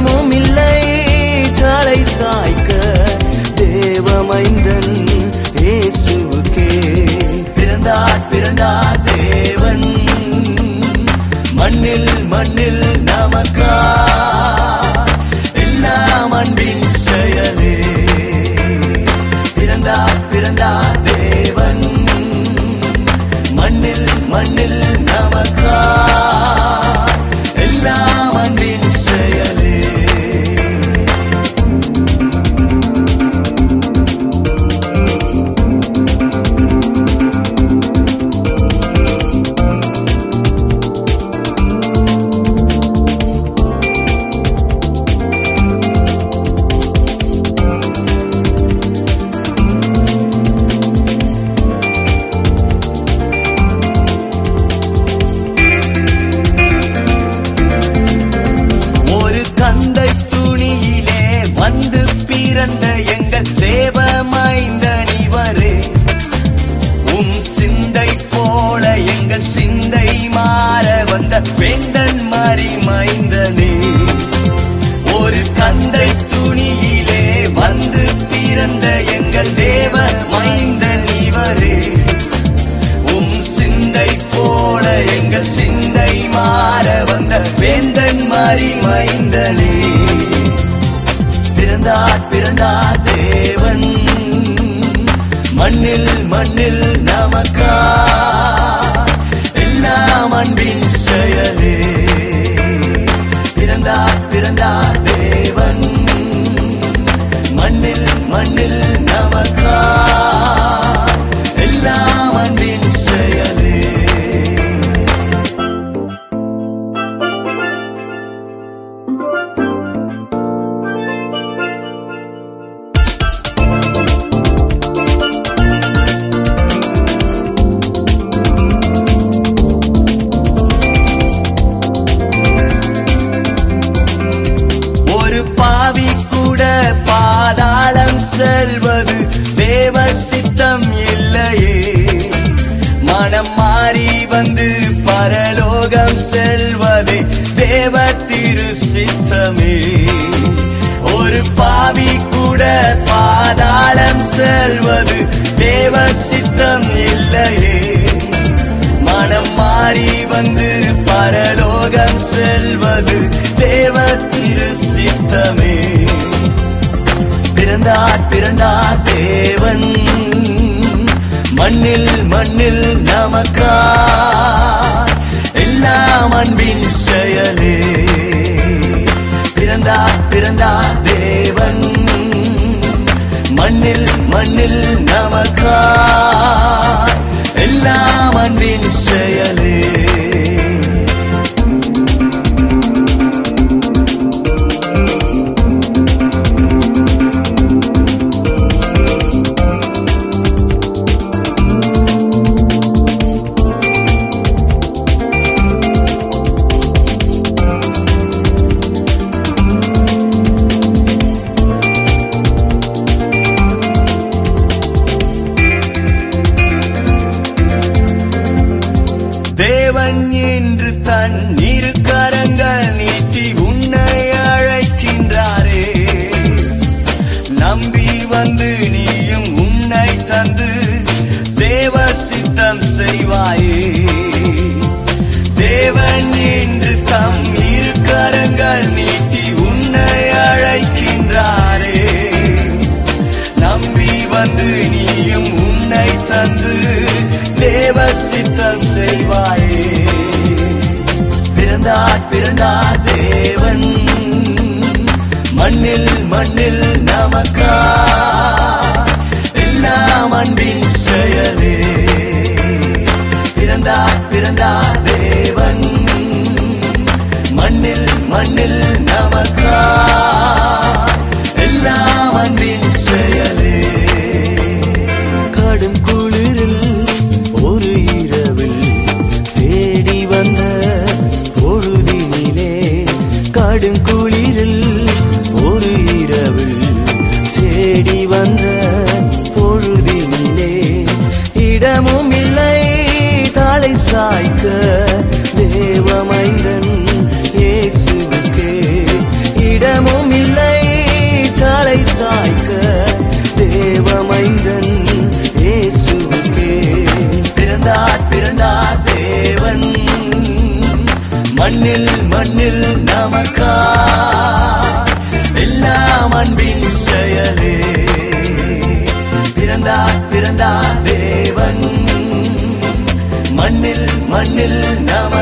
இடமும் இல்லை தலை சாய்க்க தேவமைந்தன் இயேசுவுக்கே பிறந்தார் பிறந்தார் தேவன் மண்ணில் மண்ணில் நமக்கா எல்லாம் அன்பின் செயலே பிறந்தார் பிறந்தார் தேவன் மண்ணில் மண்ணில் நமக்கா எல்லாம் அன்பின் செயலே ஒரு கந்தை துணியிலே வந்து பிறந்த எங்கள் தேவமைந்தன் இவரே உம் சிந்தை போல எங்கள் சிந்தை மாற வந்த வேந்தன் மாறி மைந்தனே ஒரு கந்தை துணியிலே வந்து பிறந்த எங்கள் தேவ மைந்தன் இவரே உம் சிந்தை போல எங்கள் சிந்தை மாற வந்த வேந்தன் மாறி மைந்தனே பிறந்தார் பிறந்தார் தேவன் மண்ணில் மண்ணில் நமக்கா எல்லாம் அன்பின் செயலே பிறந்தார் பிறந்தார் தேவன் மண்ணில் மண்ணில் நமக்கா எல்லாம் அன்பின் செயலே ஒரு பாவி கூட பாதாளம் செல்வது தேவ சித்தம் இல்லையே மனம் மாறி வந்து பரலோகம் செல்வதே தேவ திரு சித்தமே ஒரு பாவி கூட பாதாளம் செல்வது தேவ சித்தம் இல்லையே மனம் மாறி வந்து பரலோகம் செல்வது தேவ திரு சித்தமே பிறந்தார் பிறந்தார் தேவன் மண்ணில் மண்ணில் நமக்கா எல்லாம் அன்பின் செயலே பிறந்தார் பிறந்தார் தேவன் மண்ணில் மண்ணில் நமக்கா எல்லாம் அன்பின் செயலே தேவன் என்று தன் இரு கரங்கள் நீட்டி உன்னை அழைக்கின்றாரே நம்பி வந்து நீயும் உன்னை தந்து தேவ சித்தம் செய்வாயே தேவன் என்று தம் இரு கரங்கள் நீட்டி உன்னை அழைக்கின்றாரே நம்பி வந்து நீயும் உன்னை தந்து தேவ சித்தம் செய்வாயே பிறந்தார் பிறந்தார் தேவன் மண்ணில் மண்ணில் நமக்கா எல்லாம் அன்பின் செயலே பிறந்தார் பிறந்தார் தேவன் மண்ணில் மண்ணில் நமக்கா எல்லாம் அன்பின் செயலே கடும் குளிரில் ஒரு இரவில் தேடி வந்த பொழுதினிலே கடும் குளிரில் ஒரு இரவில் மண்ணில் மண்ணில் நமக்கா எல்லாம் அன்பின் செயலே பிறந்தார் பிறந்தார் தேவன் மண்ணில் மண்ணில் நம